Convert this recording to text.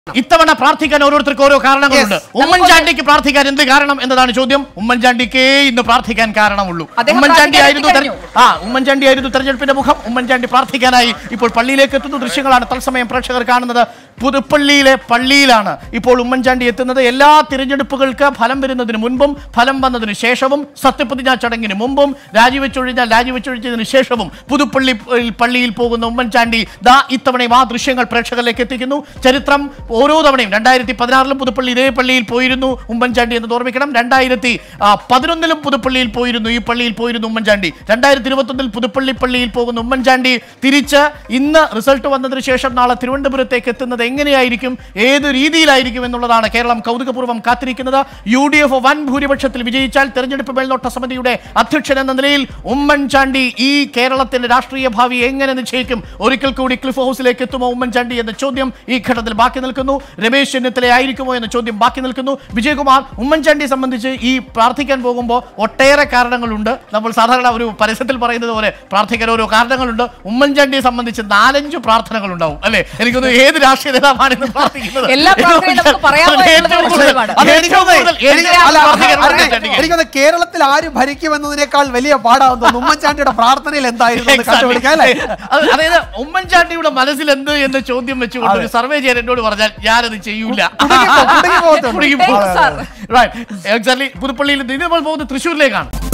ഇത്തവണ പ്രാർത്ഥിക്കാൻ ഓരോരുത്തർക്കും ഓരോ കാരണങ്ങളുണ്ട് Yes. ഉമ്മൻചാണ്ടിക്ക് പ്രാർത്ഥിക്കാൻ എന്ത് കാരണം എന്നതാണ് ചോദ്യം ഉമ്മൻചാണ്ടിക്കേ ഇന്ന് പ്രാർത്ഥിക്കാൻ കാരണമുള്ളൂ അദ്ദേഹം ഉമ്മൻചാണ്ടി ആയിരുന്നു പ്രാർത്ഥിക്കാൻ തെര- ആ ഉമ്മൻചാണ്ടി ആയിരുന്നു തെരഞ്ഞെടുപ്പിന്റെ മുഖം ഉമ്മൻചാണ്ടി പ്രാർത്ഥിക്കാനായി ഇപ്പോൾ പള്ളിയിലേക്ക് എത്തുന്ന ദൃശ്യങ്ങളാണ് തത്സമയം പ്രേക്ഷകർ കാണുന്നത് പുതുപ്പള്ളിയിലെ പള്ളിയിലാണ് ഇപ്പോൾ ഉമ്മൻചാണ്ടി എത്തുന്നത് എല്ലാ തിരഞ്ഞെടുപ്പുകൾക്ക് ഫലം വരുന്നതിന് മുൻപും ഫലം വന്നതിന് ശേഷവും സത്യപ്രതിജ്ഞാ ചടങ്ങിന് മുമ്പും രാജിവെച്ചൊഴിഞ്ഞാൽ രാജിവെച്ചൊഴിച്ചതിന് ശേഷവും പുതുപ്പള്ളി ഏഹ്, പള്ളിയിൽ പോകുന്ന ഉമ്മൻചാണ്ടി ദാ ഇത്തവണയും ആ ദൃശ്യങ്ങൾ പ്രേക്ഷകരിലേക്ക് എത്തിക്കുന്നു ചരിത്രം ഓരോ തവണയും രണ്ടായിരത്തി പതിനാറിലും പുതുപ്പള്ളി ഇതേ പള്ളിയിൽ പോയിരുന്നു ഉമ്മൻചാണ്ടി എന്ന് ഓർമ്മിക്കണം രണ്ടായിരത്തി പതിനൊന്നിലും പുതുപ്പള്ളിയിൽ പോയിരുന്നു ഈ പള്ളിയിൽ പോയിരുന്നു ഉമ്മൻചാണ്ടി രണ്ടായിരത്തി ഇരുപത്തൊന്നിൽ പുതുപ്പള്ളി പള്ളിയിൽ പോകുന്ന ഉമ്മൻചാണ്ടി തിരിച്ച് ഇന്ന് റിസൾട്ട് വന്നതിന് ശേഷം നാളെ തിരുവനന്തപുരത്തേക്ക് എത്തുന്നത് എങ്ങനെയായിരിക്കും ഏത് രീതിയിലായിരിക്കും എന്നുള്ളതാണ് കേരളം കൗതുകപൂർവ്വം കാത്തിരിക്കുന്നത് യു ഡി എഫ് വൻ ഭൂരിപക്ഷത്തിൽ വിജയിച്ചാൽ തെരഞ്ഞെടുപ്പ് മേൽനോട്ട സമിതിയുടെ അധ്യക്ഷൻ എന്ന നിലയിൽ ഉമ്മൻചാണ്ടി ഈ കേരളത്തിന്റെ രാഷ്ട്രീയ ഭാവി എങ്ങനെ നിശ്ചയിക്കും ഒരിക്കൽ കൂടി ക്ലിഫ് ഹൗസിലേക്ക് എത്തുമോ ഉമ്മൻചാണ്ടി എന്ന ചോദ്യം ഈ ഘട്ടത്തിൽ ബാക്കി നിൽക്കുന്നു രമേശ് ചെന്നിത്തല ആയിരിക്കുമോ എന്ന ചോദ്യം ബാക്കി നിൽക്കുന്നു വിജയകുമാർ ഉമ്മൻചാണ്ടിയെ സംബന്ധിച്ച് ഈ പ്രാർത്ഥിക്കാൻ പോകുമ്പോൾ ഒട്ടേറെ കാരണങ്ങളുണ്ട് നമ്മൾ സാധാരണ ഒരു പരസ്യത്തിൽ പറയുന്നത് പോലെ പ്രാർത്ഥിക്കാൻ ഓരോ കാരണങ്ങളുണ്ട് ഉമ്മൻചാണ്ടിയെ സംബന്ധിച്ച് നാലഞ്ച് പ്രാർത്ഥനകൾ ഉണ്ടാവും അല്ലെ എനിക്കൊന്ന് ഏത് രാഷ്ട്രീയ നേതാവാണ് ഇന്ന് പ്രാർത്ഥിക്കുന്നത് എല്ലാ പ്രാർത്ഥനയും നമുക്ക് പറയാമോ അതിൽ എന്നുള്ളത് ഏറ്റവും കൂടുതൽ- ചോദ്യമാണ്. അതിൽ ഏറ്റവും കൂടുതൽ എനിക്ക് ഏറ്റവും അല്ല, പ്രാർത്ഥിക്കാൻ അരുണേ, ഉമ്മൻചാണ്ടിക്ക്. എനിക്കൊന്ന് കേരളത്തിൽ ആര് ഭരിക്കുമെന്നതിനേക്കാൾ വലിയ പാടാവുന്നു ഉമ്മൻചാണ്ടിയുടെ പ്രാർത്ഥനയിൽ എന്തായിരുന്നു എന്ന് കണ്ടുപിടിക്കാം അല്ലേ അത് അതായത് ഉമ്മൻചാണ്ടിയുടെ മനസ്സിൽ എന്ത് എന്ന് ചോദ്യം വെച്ചുകൊണ്ട് ഒരു സർവേ ചെയ്യാൻ എന്നോട് പറഞ്ഞാൽ ഞാനത് ചെയ്യൂല കുടുങ്ങിപ്പോ- കുടുങ്ങിപ്പോകത്തുള്ളൂ. കുടുങ്ങിപ്പോ- Thanks, sir. Right. Exactly. പുതുപ്പള്ളിയിൽ നിന്ന് ഇനി നമ്മൾ പോകുന്നത് തൃശ്ശൂരിലേക്കാണ്